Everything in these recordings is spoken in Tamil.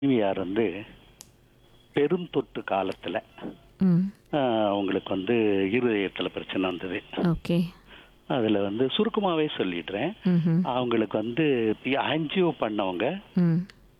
டிவிஆர் வந்து பெருந்தொற்று காலத்துல ம் ஆஹ், அவங்களுக்கு வந்து இருதயத்துல பிரச்சனை வந்தது ஓகே அதுல வந்து சுருக்கமாவே சொல்லிடுறேன் ம் அவங்களுக்கு வந்து ஆன்ஜியோ பண்ணவங்க ம்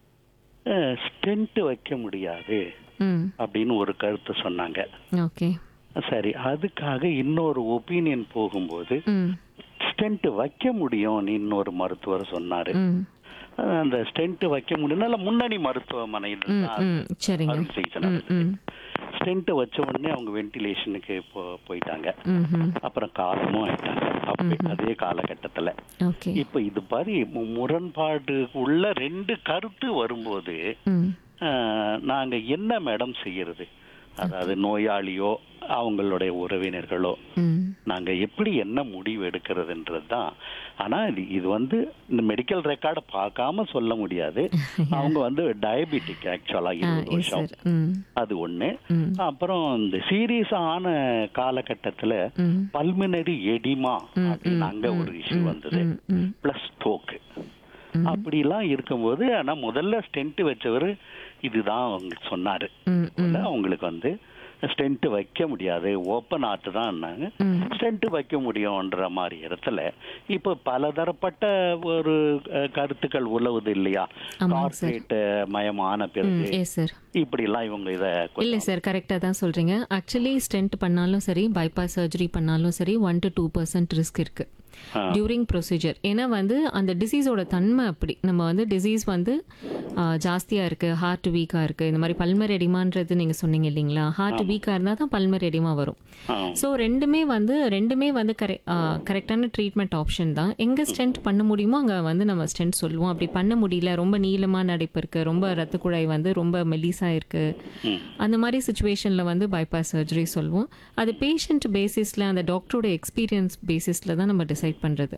ஸ்டென்ட் வைக்க முடியாது ம் அப்படின்னு ஒரு கருத்து சொன்னாங்க ஓகே சரி அதுக்காக இன்னொரு ஒப்பீனியன் போகும்போது ம் ஸ்டென்ட் வைக்க முடியும்னு இன்னொரு மருத்துவர் சொன்னாரு ம் அஹ் அந்த ஸ்டென்ட் வைக்க முடியும் நல்ல முன்னணி மருத்துவமனையில் ம் தான் ம் சரிங்க அறுவை சிகிச்சை ம் நடந்தது. ம் ஸ்டென்ட் வச்ச உடனே அவங்க வென்டிலேஷனுக்கு போ போயிட்டாங்க ம் ம் அப்புறம் காலமும் ஆயிட்டாங்க அப்ப அதே காலகட்டத்துல ஓகே இப்ப இது மாதிரி மு- முரண்பாடு உள்ள ரெண்டு கருத்து வரும்போது ம் அஹ், நாங்க என்ன மேடம் செய்யறது அதாவது நோயாளியோ அவங்களுடைய உறவினர்களோ ம் நாங்க எப்படி என்ன முடிவு எடுக்கிறதுன்றது தான் ஆனா இது இது வந்து இந்த மெடிக்கல் ரெக்கார்டை பார்க்காம சொல்ல முடியாது அவங்க வந்து டயபெட்டிக் ஆக்சுவலா ஆ இருபது எஸ் வருஷம் சார் ம் அது ஒண்ணு ம் அப்புறம் இந்த சீரியஸ் ஆன காலகட்டத்துல ம் பல்மினரி எடிமா ம், அப்படின்னு ம், அங்க ம், ஒரு இஷ்யூ ம், வந்தது ம், ம். பிளஸ் ஸ்ட்ரோக்கு அப்படிலாம் இருக்கும்போது ஆனா முதல்ல ஸ்டென்ட் வச்சவர் இதுதான் அவங்களுக்கு சொன்னாரு ம் ம் அவங்களுக்கு வந்து ஸ்டென்ட் வைக்க முடியாது ஓப்பன் ஆர்ட் தான் ம். ஸ்டென்ட் வைக்க முடியும்ன்ற மாதிரி இடத்துல இப்ப பலதரப்பட்ட ஒரு அஹ், கருத்துக்கள் உலவுது இல்லையா ஆமாங்க சார். கார்பரேட் மயமான ம் பிறகு எஸ் சார் இப்படி எல்லாம் இவங்க இத இல்லை சார் கரெக்டாக தான் சொல்கிறீங்க ஆக்சுவலி ஸ்டென்ட் பண்ணாலும் சரி பைபாஸ் சர்ஜரி பண்ணாலும் சரி one to two percent risk இருக்கு டியூரிங் ப்ரொசீஜர் ஏன்னா வந்து அந்த டிசீஸோட தன்மை அப்படி நம்ம வந்து டிசீஸ் வந்து ஜாஸ்தியாக இருக்குது ஹார்ட் வீக்காக இருக்குது இந்த மாதிரி பல்மர் எடிமான்றது நீங்கள் சொன்னீங்க இல்லைங்களா ஹார்ட் வீக்காக இருந்தால் தான் பல்மர் எடிமா வரும் ஆ. ஸோ ரெண்டுமே வந்து ரெண்டுமே வந்து கரெ கரெக்டான ட்ரீட்மெண்ட் ஆப்ஷன் தான் எங்கே ஸ்டென்ட் பண்ண முடியுமோ அங்கே வந்து நம்ம ஸ்டென்ட் சொல்லுவோம் அப்படி பண்ண முடியல ரொம்ப நீளமான நடைப்பு இருக்குது ரொம்ப ரத்த குழாய் வந்து ரொம்ப மெலிசாக இருக்குது அந்த மாதிரி சுச்சுவேஷனில் வந்து பைபாஸ் சர்ஜரி சொல்லுவோம் அது பேஷண்ட் பேசிஸில் அந்த டாக்டரோட எக்ஸ்பீரியன்ஸ் பேசிஸில் தான் நம்ம டிசைட் பண்ணுறது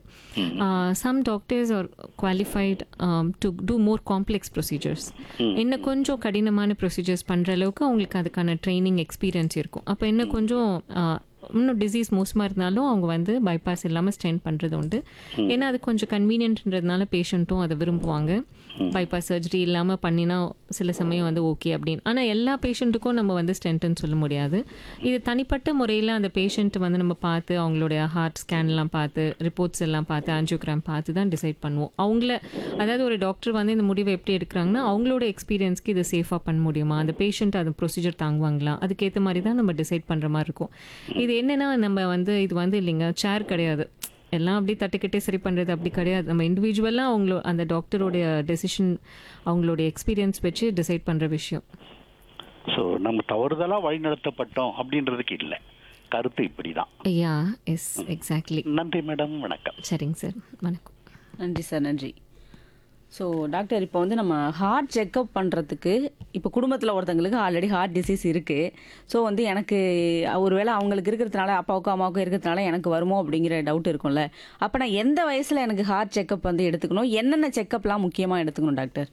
some doctors are qualified to do more complex procedures இன்னும் கொஞ்சம் கடினமான ப்ரொசீஜர்ஸ் பண்ணுற அளவுக்கு அவங்களுக்கு அதுக்கான ட்ரைனிங் எக்ஸ்பீரியன்ஸ் இருக்கும் அப்போ இன்னும் கொஞ்சம் ஆஹ், இன்னும் டிசீஸ் மோசமாக இருந்தாலும் அவங்க வந்து பைபாஸ் இல்லாமல் ஸ்டென்ட் பண்ணுறது உண்டு ஏன்னா அது கொஞ்சம் கன்வீனியன்ட்ன்றதுனால பேஷண்ட்டும் அதை விரும்புவாங்க பைபாஸ் சர்ஜரி இல்லாமல் பண்ணினா சில சமயம் வந்து ஓகே அப்படின்னு ஆனால் எல்லா பேஷண்ட்டுக்கும் நம்ம வந்து ஸ்டென்ட்னு சொல்ல முடியாது இது தனிப்பட்ட முறையில் அந்த பேஷண்ட் வந்து நம்ம பார்த்து அவங்களுடைய ஹார்ட் ஸ்கேன்லாம் பார்த்து ரிப்போர்ட்ஸ் எல்லாம் பார்த்து ஆன்ஜியோகிராம் பார்த்து தான் டிசைட் பண்ணுவோம் அவங்கள அதாவது ஒரு டாக்டர் வந்து இந்த முடிவை எப்படி எடுக்கிறாங்கன்னா அவங்களோட எக்ஸ்பீரியன்ஸ்க்கு இது சேஃபாக பண்ண முடியுமா அந்த பேஷண்ட் அந்த ப்ரொசீஜர் தாங்குவாங்களா அதுக்கேற்ற மாதிரி தான் நம்ம டிசைட் பண்ணுற மாதிரி இருக்கும் இது என்னன்னா நம்ம வந்து இது வந்து இல்லைங்க சேர் கிடையாது எல்லாம் அப்படி தட்டிக்கிட்டே சரி பண்ணுறது அப்படி கிடையாது நம்ம இண்டிவிஜுவலாக அவங்களோ அந்த டாக்டருடைய டெசிஷன் அவங்களுடைய எக்ஸ்பீரியன்ஸ் வச்சு டிசைட் பண்ணுற விஷயம் சோ நம்ம தவறுதலா வழிநடத்தப்பட்டோம் அப்படின்றதுக்கு இல்ல கருத்து இப்படிதான் யா எஸ் எக்ஸாக்ட்லி நன்றி மேடம் வணக்கம் சரிங்க சார் வணக்கம் நன்றி சார் நன்றி ஸோ டாக்டர் இப்போ வந்து நம்ம ஹார்ட் செக்கப் பண்ணுறதுக்கு இப்போ குடும்பத்தில் ஒருத்தங்களுக்கு ஆல்ரெடி ஹார்ட் டிசீஸ் இருக்குது ஸோ வந்து எனக்கு ஒருவேளை அவங்களுக்கு இருக்கிறதுனால அப்பாவுக்கும் அம்மாவுக்கும் இருக்கிறதுனால எனக்கு வருமோ அப்படிங்கிற டவுட் இருக்கும்ல அப்போ நான் எந்த வயசில் எனக்கு ஹார்ட் செக்கப் வந்து எடுத்துக்கணும் என்னென்ன செக்கப்லாம் முக்கியமாக எடுத்துக்கணும் டாக்டர்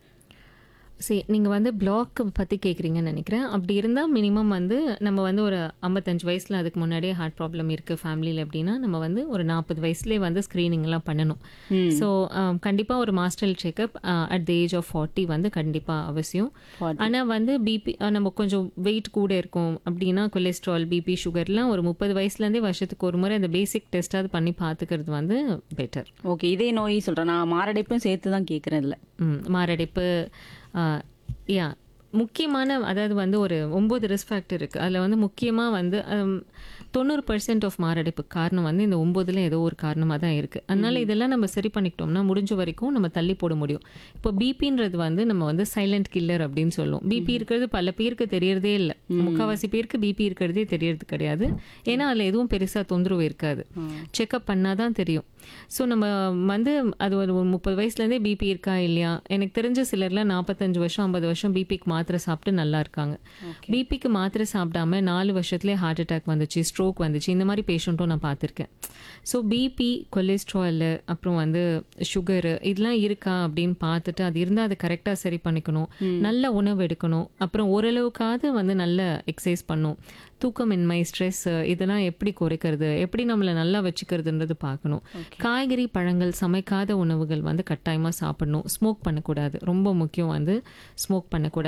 சரி நீங்கள் வந்து பிளாக் பற்றி கேட்குறீங்கன்னு நினைக்கிறேன் அப்படி இருந்தால் மினிமம் வந்து நம்ம வந்து ஒரு ஐம்பத்தஞ்சு வயசில் அதுக்கு முன்னாடியே ஹார்ட் ப்ராப்ளம் இருக்குது ஃபேமிலியில் அப்படின்னா நம்ம வந்து ஒரு நாற்பது வயசுலேயே வந்து ஸ்க்ரீனிங்லாம் பண்ணணும் ஸோ கண்டிப்பாக ஒரு master checkup at the age of forty வந்து கண்டிப்பாக அவசியம் ஆனால் வந்து பிபி நம்ம கொஞ்சம் வெயிட் கூட இருக்கும் அப்படின்னா கொலஸ்ட்ரால் பிபி சுகர்லாம் ஒரு முப்பது வயசுலேருந்தே வருஷத்துக்கு ஒரு முறை அந்த பேசிக் டெஸ்ட்டாவது பண்ணி பார்த்துக்கிறது வந்து பெட்டர் ஓகே இதே நோய் சொல்கிறேன் நான் மாரடைப்பும் சேர்த்து தான் கேட்குறேன் இதில் ம், மாரடைப்பு யா முக்கியமான அதாவது வந்து ஒரு ஒம்பது ரிஸ்க் ஃபேக்டர் இருக்குது அதில் வந்து முக்கியமாக வந்து ஹம், தொண்ணூறு பர்சன்ட் ஆஃப் மாரடைப்பு காரணம் வந்து இந்த ஒம்போதில் ஏதோ ஒரு காரணமாக தான் இருக்குது அதனால இதெல்லாம் நம்ம சரி பண்ணிக்கிட்டோம்னா முடிஞ்ச வரைக்கும் நம்ம தள்ளி போட முடியும் இப்போ பிபின்றது வந்து நம்ம வந்து சைலண்ட் கில்லர் அப்படின்னு சொல்லுவோம் பிபி இருக்கிறது பல பேருக்கு தெரியறதே இல்லை முக்கால்வாசி பேருக்கு பிபி இருக்கிறதே தெரியறது கிடையாது ஏன்னா அதில் எதுவும் பெருசாக தொந்தரவு இருக்காது செக்அப் பண்ணால் தான் தெரியும் ஸோ நம்ம வந்து அது ஒரு ஒரு முப்பது வயசுலேருந்தே பிபி இருக்கா இல்லையா எனக்கு தெரிஞ்ச சிலர்லாம் நாற்பத்தஞ்சு வருஷம் ஐம்பது வருஷம் பிபிக்கு மாத்திரை சாப்பிட்டு நல்லா இருக்காங்க பிபிக்கு மாத்திரை சாப்பிடாம நாலு வருஷத்துலேயே ஹார்ட் அட்டாக் வந்துச்சு ஸ்ட்ரோக் வந்துச்சு இந்த மாதிரி பேஷண்ட்டும் நான் பார்த்துருக்கேன் ஸோ பிபி கொலஸ்ட்ரால் அப்புறம் வந்து சுகரு இதெல்லாம் இருக்கா அப்படின்னு பார்த்துட்டு அது இருந்தால் அதை கரெக்டாக சரி பண்ணிக்கணும் நல்ல உணவு எடுக்கணும் அப்புறம் ஓரளவுக்காவது வந்து நல்ல எக்ஸசைஸ் பண்ணும் தூக்கமின்மை ஸ்ட்ரெஸ் இதெல்லாம் எப்படி குறைக்கிறது எப்படி நம்மளை நல்லா வச்சுக்கிறதுன்றது பார்க்கணும் காய்கறி பழங்கள் சமைக்காத உணவுகள் வந்து கட்டாயமாக சாப்பிடணும் ஸ்மோக் பண்ணக்கூடாது ரொம்ப முக்கியம் வந்து ஸ்மோக் பண்ணக்கூடாது